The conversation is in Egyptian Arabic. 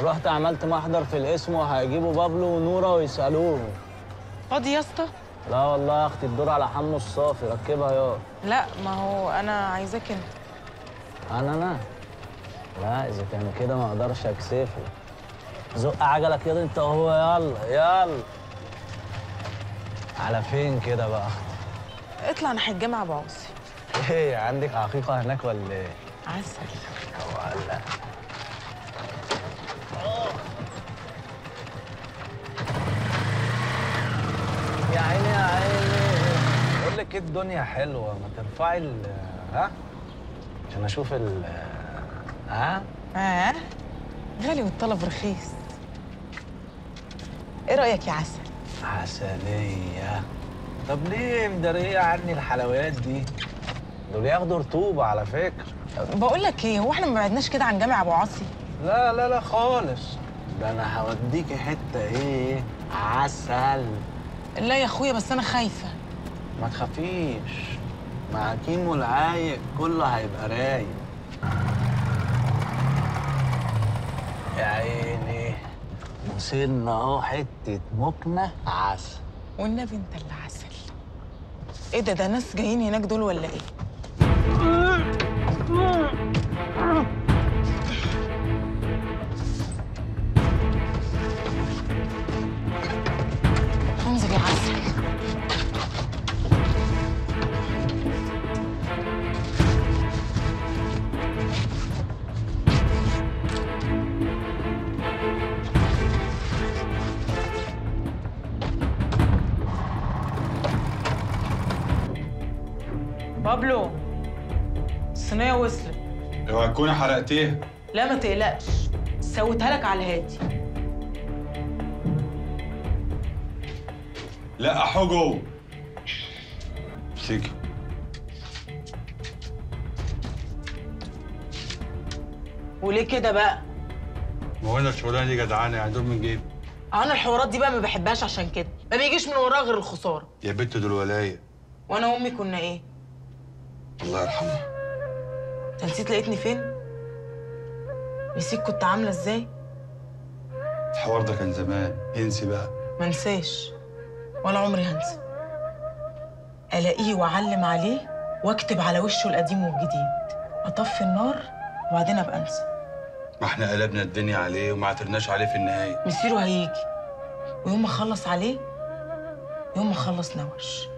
رحت عملت محضر في الاسم وهيجيبوا بابلو ونورة ويسألوهم فاضي يا اسطى لا والله يا اختي الدور على حمو الصافي ركبها يا لا ما هو انا عايزاك انت انا انا لا اذا كان كده ما اقدرش اكسفه زق عجلك كده انت وهو يلا يلا على فين كده بقى اطلع ناحيه الجامع ابو عوصي ايه عندك عقيقة هناك ولا ايه؟ عسل ولا يا عيني يا عيني بقول لك ايه الدنيا حلوه ما ترفعي ال ها عشان اشوف ال ها اه غالي والطلب رخيص ايه رايك يا عسل عسليه طب ليه مداريه عني الحلويات دي دول ياخدوا رطوبه على فكره بقول لك ايه هو احنا ما بعدناش كده عن جامع ابو عاصي لا لا لا خالص ده انا هوديكي حته ايه عسل لا يا اخويا بس انا خايفه ما تخافيش مع كيمو العايق كله هيبقى رايق يا عيني وصلنا اهو حته مكنه عسل والنبي انت اللي عسل ايه ده ده ناس جايين هناك دول ولا ايه انزل يا عسل بابلو الصينية وصلت اوعى تكوني حرقتيها لا ما تقلقش سويتها لك على الهادي لا احجو امسكي وليه كده بقى؟ ما هو انا الشغلانه دي جدعانه يعني دول من جيبي انا الحوارات دي بقى ما بحبهاش عشان كده ما بيجيش من وراها غير الخساره يا بنت دول ولايه وانا وامي كنا ايه؟ الله يرحمها انت نسيت لقيتني فين؟ نسيت كنت عامله ازاي؟ الحوار ده كان زمان انسي بقى ما انساش ولا عمري هنسى الاقيه واعلم عليه واكتب على وشه القديم والجديد اطفي النار وبعدين ابقى انسى ما احنا قلبنا الدنيا عليه وما عثرناش عليه في النهايه مصيره هيجي ويوم ما اخلص عليه يوم ما اخلص نوش